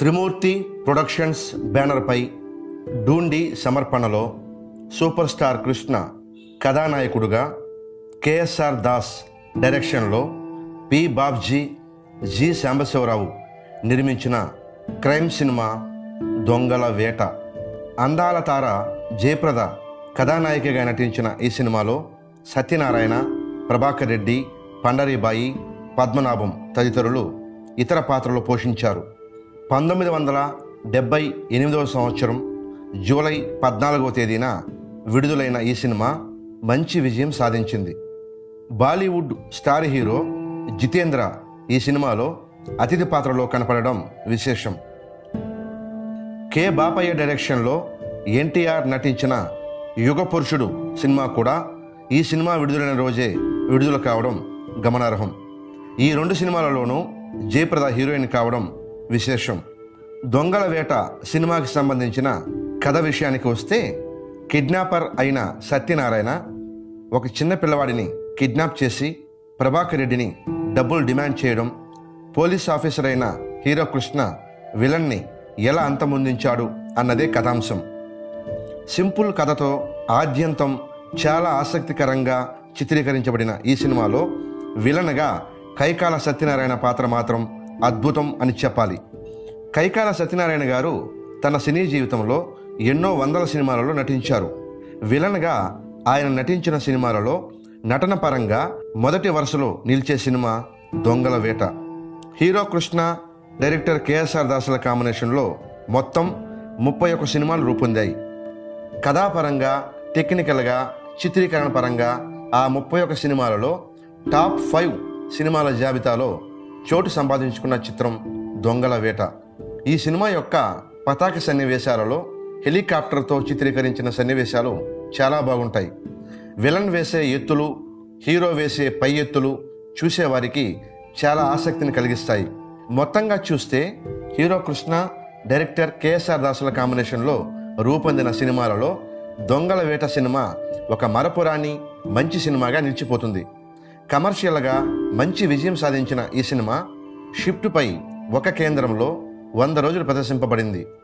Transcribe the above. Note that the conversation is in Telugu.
త్రిమూర్తి ప్రొడక్షన్స్ బ్యానర్పై డూండి సమర్పణలో సూపర్ స్టార్ కృష్ణ కథానాయకుడుగా కేఎస్ఆర్ దాస్ డైరెక్షన్లో పి బాబ్జీ జి సాంబశివరావు నిర్మించిన క్రైమ్ సినిమా దొంగల వేట అందాల తార జయప్రద కథానాయికగా నటించిన ఈ సినిమాలో సత్యనారాయణ ప్రభాకర్ రెడ్డి పండరీబాయి పద్మనాభం తదితరులు ఇతర పాత్రలు పోషించారు పంతొమ్మిది వందల డెబ్బై ఎనిమిదవ సంవత్సరం జూలై పద్నాలుగవ తేదీన విడుదలైన ఈ సినిమా మంచి విజయం సాధించింది బాలీవుడ్ స్టార్ హీరో జితేంద్ర ఈ సినిమాలో అతిథి పాత్రలో కనపడడం విశేషం కె బాపయ్య డైరెక్షన్లో ఎన్టీఆర్ నటించిన యుగ పురుషుడు సినిమా కూడా ఈ సినిమా విడుదలైన రోజే విడుదల కావడం గమనార్హం ఈ రెండు సినిమాలలోనూ జయప్రద హీరోయిన్ కావడం విశేషం దొంగల వేట సినిమాకి సంబంధించిన కథ విషయానికి వస్తే కిడ్నాపర్ అయిన సత్యనారాయణ ఒక చిన్న పిల్లవాడిని కిడ్నాప్ చేసి ప్రభాకర్ రెడ్డిని డబ్బులు డిమాండ్ చేయడం పోలీస్ ఆఫీసర్ అయిన హీరో కృష్ణ విలన్ని ఎలా అంతమొందించాడు అన్నదే కథాంశం సింపుల్ కథతో ఆద్యంతం చాలా ఆసక్తికరంగా చిత్రీకరించబడిన ఈ సినిమాలో విలన్గా కైకాల సత్యనారాయణ పాత్ర మాత్రం అద్భుతం అని చెప్పాలి కైకాల సత్యనారాయణ గారు తన సినీ జీవితంలో ఎన్నో వందల సినిమాలలో నటించారు విలన్గా ఆయన నటించిన సినిమాలలో నటన పరంగా మొదటి వరుసలో నిలిచే సినిమా దొంగల వేట హీరో కృష్ణ డైరెక్టర్ కేఎస్ఆర్ దాసుల కాంబినేషన్లో మొత్తం ముప్పై ఒక్క సినిమాలు రూపొందాయి కథాపరంగా టెక్నికల్గా చిత్రీకరణ పరంగా ఆ ముప్పై ఒక్క సినిమాలలో టాప్ ఫైవ్ సినిమాల జాబితాలో చోటు సంపాదించుకున్న చిత్రం దొంగల వేట ఈ సినిమా యొక్క పతాక సన్నివేశాలలో హెలికాప్టర్తో చిత్రీకరించిన సన్నివేశాలు చాలా బాగుంటాయి విలన్ వేసే ఎత్తులు హీరో వేసే పై ఎత్తులు చూసేవారికి చాలా ఆసక్తిని కలిగిస్తాయి మొత్తంగా చూస్తే హీరో కృష్ణ డైరెక్టర్ కేఎస్ఆర్ దాసుల కాంబినేషన్లో రూపొందిన సినిమాలలో దొంగల వేట సినిమా ఒక మరపురాని మంచి సినిమాగా నిలిచిపోతుంది కమర్షియల్గా మంచి విజయం సాధించిన ఈ సినిమా షిఫ్ట్పై ఒక కేంద్రంలో వంద రోజులు ప్రదర్శింపబడింది